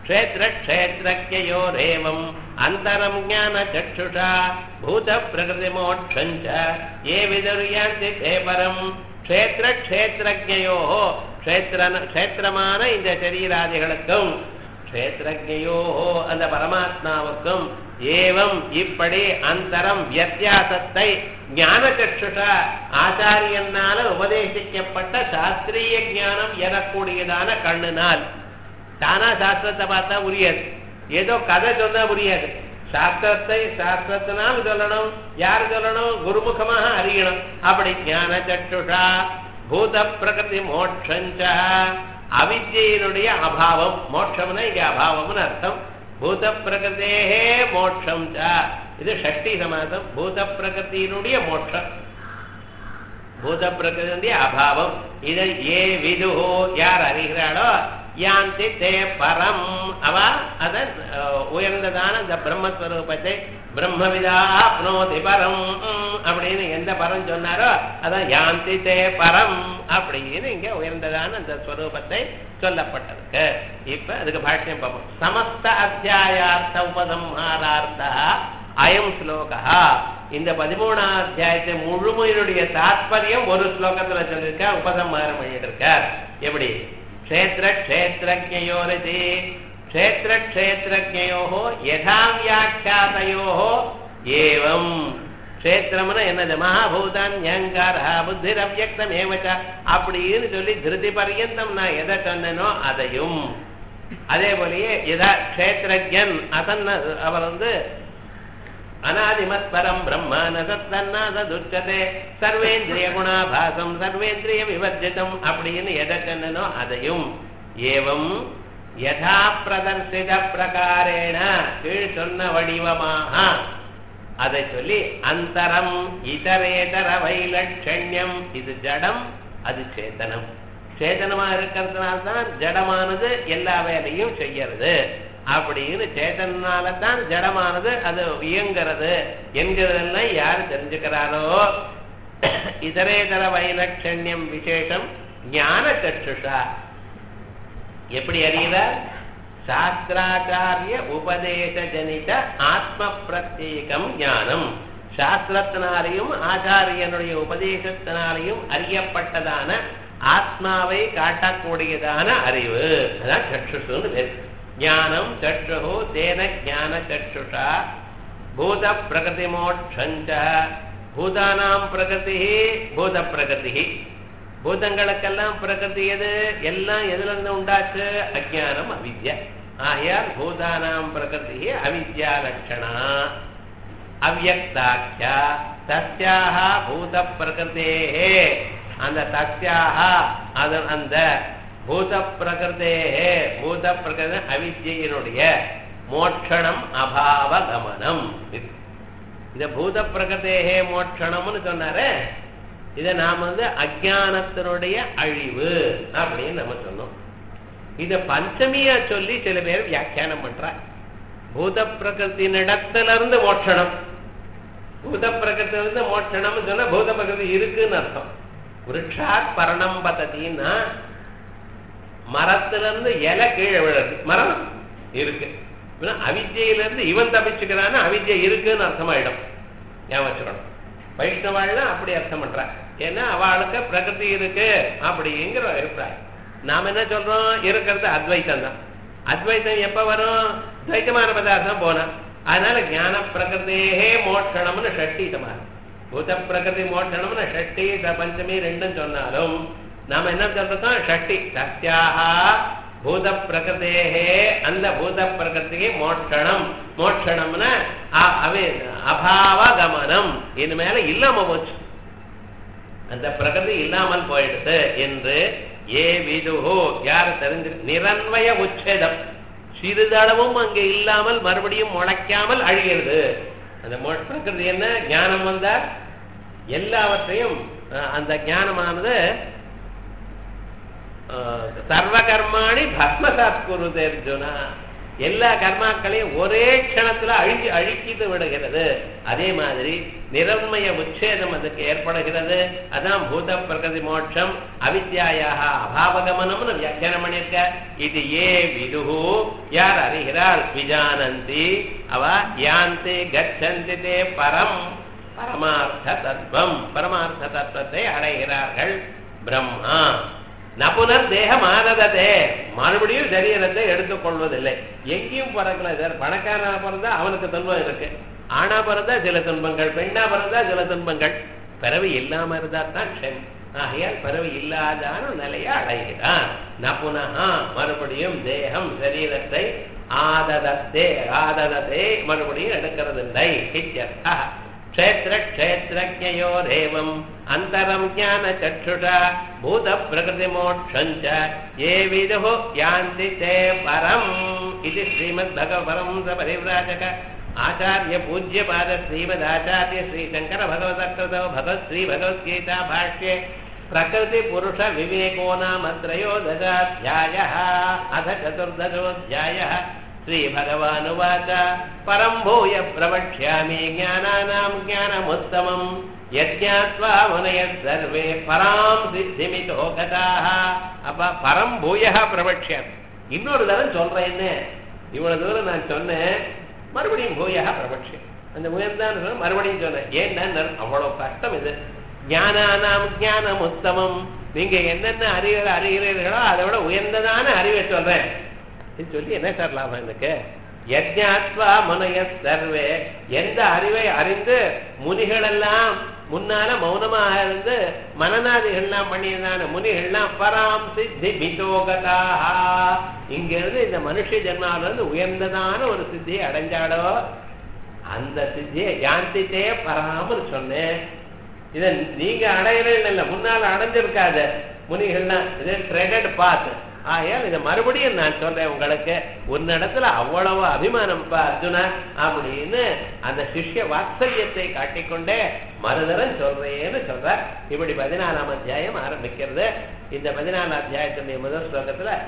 க்ஷேத்திர க்ஷேத்திரஜயோரேவம் அந்தரம் ஞான சक्षुषा பூத பிரகிருதி மோட்சஞ்ச ஏ விதருயாந்தி தேபரம் க்ஷேத்திர க்ஷேத்திரஜயோ க்ஷேத்திரன க்ஷேத்திரமான இந்த சரீராதிகளுக்கும் க்ஷேத்திரஜயோ அந்த பரமாத்மாவுக்கும் ஏவம் இப்படி அந்தரம் வித்தியாசத்தை ஞான சक्षुषா ஆச்சாரியனால உபதேசிக்கப்பட்ட சாஸ்திரிய ஞானம் எனக்கூடியதான கண்ணினால் தானா சாஸ்திரத்தை பார்த்தா புரியாது ஏதோ கதை சொன்னா புரியாது சாஸ்திரத்தை சாஸ்திரத்தினால் சொல்லணும் யார் சொல்லணும் குருமுகமாக அறியணும் அப்படி ஞான சற்றுஷா பூத பிரகிருதி மோட்சஞ்ச அவித்யினுடைய அபாவம் மோட்சம்னா இங்க அபாவம்னு அர்த்தம் பூத பிரகிருதேகே மோட்சம் ச இது ஷஷ்டி சமாசம் பூத பிரகிருத்தினுடைய மோட்சம் பூத பிரகிருதிய அபாவம் இதை ஏ விது யார் அறிகிறாளோ யாந்தி தே பரம் அவ அத அஹ், உயர்ந்ததான இந்த பிரம்மஸ்வரூபத்தை பிரம்மவிதா ஆப்னோதி பரம் உம், அப்படின்னு எந்த பரம் சொன்னாரோ அதான் யாந்தி தே பரம் அப்படின்னு இங்க உயர்ந்ததான அந்த ஸ்வரூபத்தை சொல்லப்பட்டிருக்கு இப்ப அதுக்கு பாஷ்யம் பார்ப்போம் சமஸ்த அத்தியாயார்த்த உபசம்ஹாரார்த்தா அயம் ஸ்லோகா இந்த பதிமூணாம் அத்தியாயத்தை முழுமையினுடைய தாத்பரியம் ஒரு ஸ்லோகத்துல சொல்லியிருக்கார் உபசம்ஹாரம் பண்ணிட்டு இருக்கார் எப்படி க்ஷேத்திர க்ஷேத்திரஜயோரிதி க்ஷேத்திர க்ஷேத்திரஜயோ யதா வியாக்கியாதையோ ஏவம் க்ஷேத்திரம்னா என்னது மகாபூதான் ஞங்காரா புத்திர் அவ்யக்தம் ஏவச்ச அப்படின்னு சொல்லி திருதி பர்யந்தம் நான் எதை சொன்னேனோ அதையும் அதே போலயே எதா க்ஷேத்திரஜன் அசன்ன அவர் வந்து அநாதிமத் பரம் பிரம்ம நசத்தன்னாதுச்சதே சர்வேந்திரிய குணாபாசம் சர்வேந்திரிய விவர்ஜிதம் அப்படின்னு எதை சொன்னனோ அதையும் ஏவம் யதா பிரதர்சித பிரகாரேண கீழ் சொன்ன வடிவமாக அதை சொல்லி அந்தரம் இதரேதர வைலட்சண்யம் இது ஜடம் அது சேதனம் சேதனமா இருக்கிறதுனால தான் ஜடமானது எல்லா வேலையும் செய்யறது அப்படின்னு சேதனால தான் ஜடமானது அது இயங்கிறது என்கிறதெல்லாம் யார் தெரிஞ்சுக்கிறாரோ இதரேதர வைலட்சண்யம் விசேஷம் ஞான சற்றுஷா எப்படி அறிகிறார் சாஸ்திராச்சாரிய உபதேச ஜனித ஆத்ம பிரத்யேகம் ஞானம் சாஸ்திரத்தினாலையும் ஆச்சாரியனுடைய உபதேசத்தினாலையும் அறியப்பட்டதான ஆத்மாவை காட்டக்கூடியதான அறிவு அதான் சற்றுஷுன்னு பேரு ஞானம் சற்றுஹு தேன ஞான சற்றுஷா பூத பிரகதி மோட்சஞ்ச பூதானாம் பிரகதி பூத பிரகதி பூதங்களுக்கெல்லாம் பிரகிருதி எது எல்லாம் எதுல இருந்து உண்டாச்சு அஜானம் அவித்யா ஆயால் பூதானாம் பிரகிருதி அவித்யா லட்சணா அவ்வக்தாக்கியா தஸ்யாக பூத பிரகிருதேஹே அந்த தஸ்யாக அதன் அந்த பூத பிரகிருதேஹே பூத பிரகிருத அவித்யினுடைய மோட்சணம் அபாவ கமனம் இது இந்த பூத பிரகிருதேஹே மோட்சணம்னு சொன்னாரே இதை நாம் வந்து அஜானத்தினுடைய அழிவு அப்படின்னு நம்ம சொன்னோம் இத பஞ்சமியா சொல்லி சில பேர் வியாக்கியானம் பண்றா பூத பிரகிருத்தினிடத்துல இருந்து மோட்சணம் பூத பிரகிருத்தில இருந்து மோட்சணம் சொன்னா பூத பிரகிருதி இருக்குன்னு அர்த்தம் விருட்சாத் பரணம் பதத்தின்னா மரத்துல இருந்து இலை கீழே விழுது மரம் இருக்கு அவித்யில இருந்து இவன் தப்பிச்சுக்கிறான்னு அவித்யை இருக்குன்னு அர்த்தமாயிடும் ஞாபகம் வச்சுக்கணும் வைஷ்ணவாள்லாம் அப்படி அர்த்தம் பண்றா ஏன்னா அவளுக்கு பிரகிருதி இருக்கு அப்படிங்கிற அபிப்பிராயம் நாம என்ன சொல்றோம் இருக்கிறது அத்வைத்தம் தான் அத்வைத்தம் எப்ப வரும் துவைத்தமான பதார்த்தம் போனா அதனால ஞான பிரகிருதேகே மோட்சணம்னு ஷஷ்டி சமானம் பூத பிரகிருதி மோட்சணம்னு ஷஷ்டி ச பஞ்சமி ரெண்டும் சொன்னாலும் நாம என்ன சொல்றோம் ஷஷ்டி சத்யாக பூத பிரகிருதேகே அந்த பூத பிரகிருதிக்கு மோட்சணம் மோட்சணம்னா அபாவ கமனம் இனிமேல இல்லாம போச்சு அந்த பிரகிருதி இல்லாமல் போயிடுது என்று ஏ விதுஹோ யார் தெரிஞ்சு நிரன்வய உச்சேதம் சிறிதளவும் அங்கே இல்லாமல் மறுபடியும் முளைக்காமல் அழிகிறது அந்த பிரகிருதி என்ன ஞானம் வந்தா எல்லாவற்றையும் அந்த ஞானமானது சர்வ கர்மாணி பஸ்மசாத் குருது அர்ஜுனா எல்லா கர்மாக்களையும் ஒரே க்ஷணத்துல அழிஞ்சு அழிக்கிட்டு விடுகிறது அதே மாதிரி நிரண்மய உச்சேதம் அதுக்கு ஏற்படுகிறது அதான் பூத பிரகதி மோட்சம் அவித்யாயாக அபாவகமனம்னு வியாக்கியானம் பண்ணியிருக்க இது ஏ விதுகு யார் அறிகிறாள் விஜானந்தி அவ யாந்தி கச்சந்தி தே பரம் பரமார்த்த தத்துவம் பரமார்த்த தத்துவத்தை அடைகிறார்கள் பிரம்மா நபுனர் தேகம் ஆனதே மறுபடியும் சரீரத்தை எடுத்துக்கொள்வதில்லை எங்கேயும் பிறக்கல சார் பணக்காரனா பிறந்தா அவனுக்கு துன்பம் இருக்கு ஆணா பிறந்தா சில துன்பங்கள் பெண்ணா பிறந்தா சில துன்பங்கள் பிறவி இல்லாம இருந்தா தான் க்ஷம் ஆகையால் பிறவி இல்லாதான நிலையை அடைகிறான் நபுனஹா மறுபடியும் தேகம் சரீரத்தை ஆததத்தே ஆததத்தே மறுபடியும் எடுக்கிறதில்லை இத்தியர்த்தா க்ஷேத்திர க்ஷேத்திரஜயோரேவம் அந்தரம் ஞான சற்றுஷா பூத பிரகிருதி மோட்சஞ்ச ஏ விதுஹு யாந்தி தே பரம் இது ஸ்ரீமத் பகவரம் பரிவிராஜக ஆச்சாரிய பூஜ்ய பாத ஸ்ரீமத் ஆச்சாரிய ஸ்ரீ சங்கர பகவதோ பகவத் ஸ்ரீ பகவத்கீதா பாஷ்யே பிரகிருதி புருஷ விவேகோ நாம த்ரயோதசாத்தியாய அத சதுர்தசோத்தியாய श्रीभगवानुवाच परं भूय प्रवक्ष्यामि ज्ञानानां ज्ञानमुत्तमम् यज्ञात्वा मुनयः सर्वे परां सिद्धिमितो गताः அப்ப பரம் பூயா பிரபட்சியம் இன்னொரு தரம் சொல்றேன்னு இவ்வளவு தூரம் நான் சொன்னேன் மறுபடியும் பூயா பிரபட்சியம் அந்த உயர்ந்தான்னு சொன்ன மறுபடியும் சொன்னேன் ஏன்னா அவ்வளவு கஷ்டம் இது ஞானானாம் ஞானம் உத்தமம் நீங்க என்னென்ன அறிவு அறிகிறீர்களோ அதை விட உயர்ந்ததான அறிவை சொல்றேன் இது சொல்லி என்ன சார் லாபம் எனக்கு யஜ்ஞாத்வா முனைய சர்வே எந்த அறிவை அறிந்து முனிகளெல்லாம் முன்னால மௌனமாக இருந்து மனநாதிகள்லாம் பண்ணியதான முனிகள்லாம் பராம் சித்தி மிதோகதாக இங்கிருந்து இந்த மனுஷ ஜென்மாவில இருந்து உயர்ந்ததான ஒரு சித்தியை அடைஞ்சாடோ அந்த சித்தியை யாந்தித்தே பராமல் சொன்னேன் இதை நீங்க அடையிறேன்னு இல்லை முன்னால அடைஞ்சிருக்காது முனிகள்லாம் இது ட்ரெடட் பாத் ஆகையால் இதை மறுபடியும் நான் சொல்றேன் உங்களுக்கு உன்னிடத்துல அவ்வளவு அபிமானம் பா அர்ஜுனா அப்படின்னு அந்த சிஷ்ய வாத்சல்யத்தை காட்டிக்கொண்டே மறுதரம் சொல்றேன்னு சொல்ற இப்படி பதினாலாம் அத்தியாயம் ஆரம்பிக்கிறது இந்த பதினாலாம் அத்தியாயத்தினுடைய முதல் ஸ்லோகத்துல